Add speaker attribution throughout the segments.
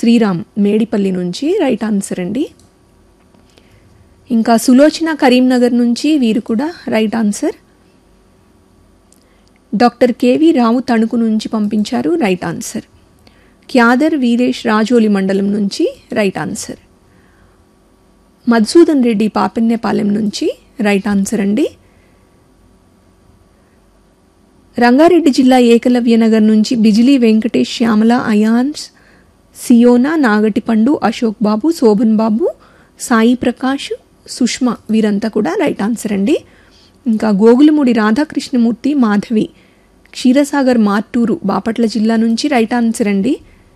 Speaker 1: శ్రీరామ్ మేడిపల్లి నుంచి right answer అండి ఇంకా సులోచన కరీంనగర్ నుంచి వీరు కూడా right answer doctor KV Rao Tanuku నుంచి పంపించారు రైట్ ఆన్సర్ క్యాదర్ వీరేష్ రాజోలి మండలం నుంచి రైట్ ఆన్సర్ మధుసూదన్ రెడ్డి పాపిన్యపాలెం నుంచి రైట్ ఆన్సర్ అండి రంగారెడ్డి జిల్లా ఏకలవ్యనగర్ నుంచి బిజిలీ వెంకటేష్ శ్యామల అయాన్స్ సియోనా నాగటిపండు అశోక్ బాబు శోభన్ బాబు సాయి ప్రకాష్ సుష్మా వీరంతా కూడా రైట్ ఆన్సర్ అండి ఇంకా గోగులమూడి రాధాకృష్ణమూర్తి మాధవి క్షీరసాగర్ మార్టూరు బాపట్ల జిల్లా నుంచి రైట్ ఆన్సర్ అండి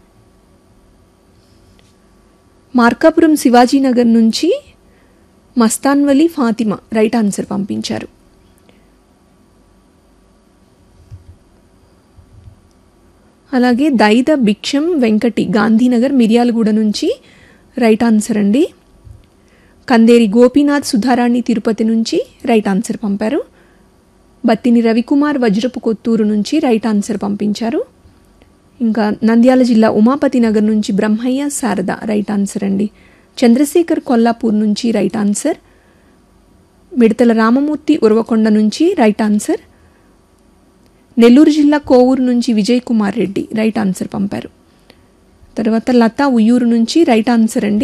Speaker 1: మార్కాపురం శివాజీనగర్ నుంచి మస్తాన్వలి ఫాతిమా రైట్ ఆన్సర్ పంపించారు అలాగే దైద భిక్షం వెంకటి గాంధీనగర్ మిర్యాలగూడ నుంచి రైట్ ఆన్సర్ అండి కందేరి గోపీనాథ్ సుధారాణి తిరుపతి నుంచి రైట్ ఆన్సర్ పంపారు బత్తిని రవికుమార్ వజ్రపు కొత్తూరు నుంచి రైట్ ఆన్సర్ పంపించారు ఇంకా నంద్యాల జిల్లా ఉమాపతి నగర్ నుంచి బ్రహ్మయ్య శారద రైట్ ఆన్సర్ అండి చంద్రశేఖర్ కొల్లాపూర్ నుంచి రైట్ ఆన్సర్ మిడతల రామమూర్తి ఉరవకొండ నుంచి రైట్ ఆన్సర్ నెల్లూరు జిల్లా కోవూరు నుంచి విజయ్ కుమార్ రెడ్డి రైట్ ఆన్సర్ పంపారు తర్వాత లతా ఉయ్యూరు నుంచి రైట్ ఆన్సర్ అండి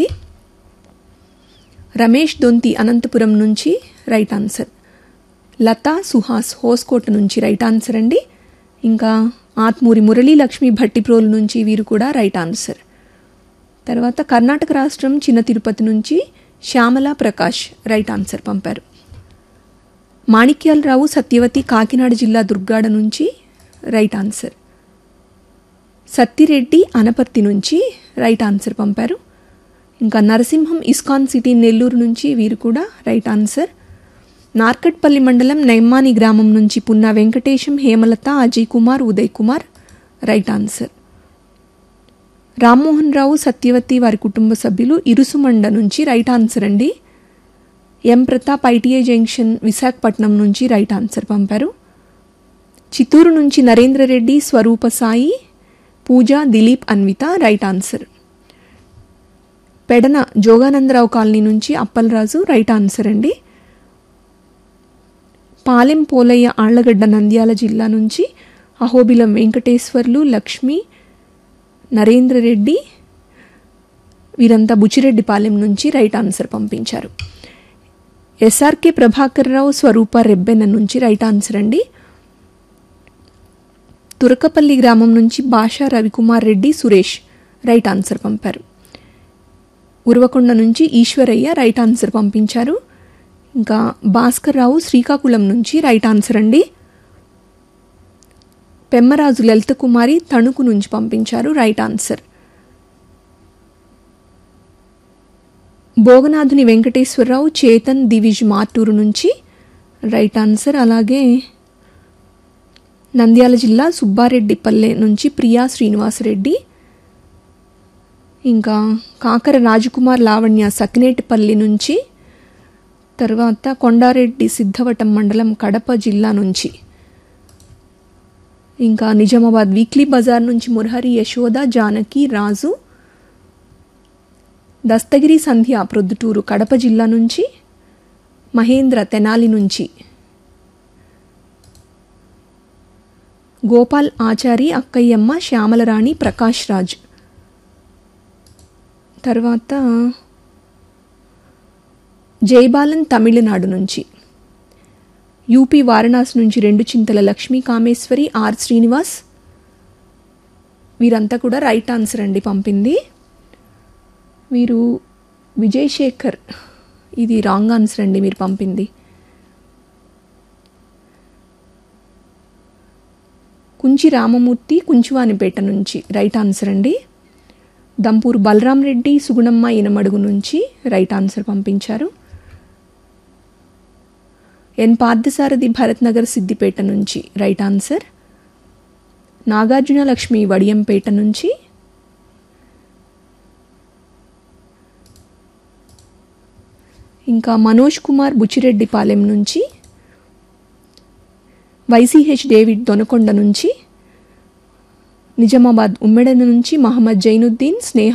Speaker 1: రమేష్ దొంతి అనంతపురం నుంచి రైట్ ఆన్సర్ లతా సుహాస్ హోస్కోట నుంచి రైట్ ఆన్సర్ అండి ఇంకా ఆత్మూరి మురళీ లక్ష్మి భట్టిప్రోలు నుంచి వీరు కూడా రైట్ ఆన్సర్ తర్వాత కర్ణాటక రాష్ట్రం చిన్న తిరుపతి నుంచి శ్యామల ప్రకాష్ రైట్ ఆన్సర్ పంపారు మాణిక్యాలరావు సత్యవతి కాకినాడ జిల్లా దుర్గాడ నుంచి రైట్ ఆన్సర్ సత్తిరెడ్డి అనపర్తి నుంచి రైట్ ఆన్సర్ పంపారు ఇంకా నరసింహం ఇస్కాన్ సిటీ నెల్లూరు నుంచి వీరు కూడా రైట్ ఆన్సర్ నార్కట్పల్లి మండలం నైమ్మాని గ్రామం నుంచి పున్నా వెంకటేశం హేమలత అజయ్ కుమార్ ఉదయ్ కుమార్ రైట్ ఆన్సర్ రామ్మోహన్ రావు సత్యవతి వారి కుటుంబ సభ్యులు ఇరుసుమండ నుంచి రైట్ ఆన్సర్ అండి M Pratap ITI junction Visakhapatnam నుంచి రైట్ ఆన్సర్ పంపారు చిత్తూరు నుంచి Narendra Reddy Swarupa Sai Pooja Dilip Anvitha right answer Pedana Joganandarao colony నుంచి అప్పలరాజు రైట్ ఆన్సర్ అండి పాలెం పోలయ్య ఆళ్లగడ్డ నంద్యాల జిల్లా నుంచి అహోబిలం వెంకటేశ్వర్లు లక్ష్మి నరేంద్ర రెడ్డి వీరంతా బుచ్చిరెడ్డిపాలెం నుంచి రైట్ ఆన్సర్ పంపించారు ఎస్ఆర్కే ప్రభాకర్ రావు స్వరూప రెబ్బెన నుంచి రైట్ ఆన్సర్ అండి తురకపల్లి గ్రామం నుంచి భాషా రవికుమార్ రెడ్డి సురేష్ రైట్ ఆన్సర్ పంపారు ఉరవకొండ నుంచి ఈశ్వరయ్య రైట్ ఆన్సర్ పంపించారు ఇంకా భాస్కర్ రావు శ్రీకాకుళం నుంచి రైట్ ఆన్సర్ అండి పెమ్మరాజు లలిత కుమారి తణుకు నుంచి పంపించారు రైట్ ఆన్సర్ భోగనాథుని వెంకటేశ్వరరావు చేతన్ దివిజ్ మార్టూరు నుంచి రైట్ ఆన్సర్ అలాగే నంద్యాల జిల్లా సుబ్బారెడ్డిపల్లె నుంచి ప్రియా శ్రీనివాసరెడ్డి ఇంకా కాకర రాజకుమార్ లావణ్య సకినేటిపల్లి నుంచి తర్వాత కొండారెడ్డి సిద్ధవటం మండలం కడప జిల్లా నుంచి ఇంకా నిజామాబాద్ వీక్లీ బజార్ నుంచి మురహరి యశోద జానకి రాజు దస్తగిరి సంధ్య ప్రొద్దుటూరు కడప జిల్లా నుంచి మహేంద్ర తెనాలి నుంచి గోపాల్ ఆచారి అక్కయ్యమ్మ శ్యామలరాణి ప్రకాష్ రాజ్ తర్వాత జైబాలన్ తమిళనాడు నుంచి యూపీ వారణాసి నుంచి రెండు చింతల లక్ష్మీ కామేశ్వరి ఆర్ శ్రీనివాస్ వీరంతా కూడా రైట్ ఆన్సర్ అండి పంపింది వీరు విజయ్ శేఖర్ ఇది రాంగ్ ఆన్సర్ అండి మీరు పంపింది కుంచి రామమూర్తి కుంచువానిపేట నుంచి రైట్ ఆన్సర్ అండి దంపూరు బలరాం రెడ్డి సుగుణమ్మ ఇనమడుగు నుంచి రైట్ ఆన్సర్ పంపించారు ఎన్ పార్థసారథి భరత్ నగర్ సిద్దిపేట నుంచి రైట్ ఆన్సర్ నాగార్జున లక్ష్మి వడియంపేట నుంచి ఇంకా మనోజ్ కుమార్ బుచ్చిరెడ్డిపాలెం నుంచి వైసీహెచ్ డేవిడ్ దొనకొండ నుంచి నిజామాబాద్ ఉమ్మెడ నుంచి మహమ్మద్ జైనుద్దీన్ స్నేహ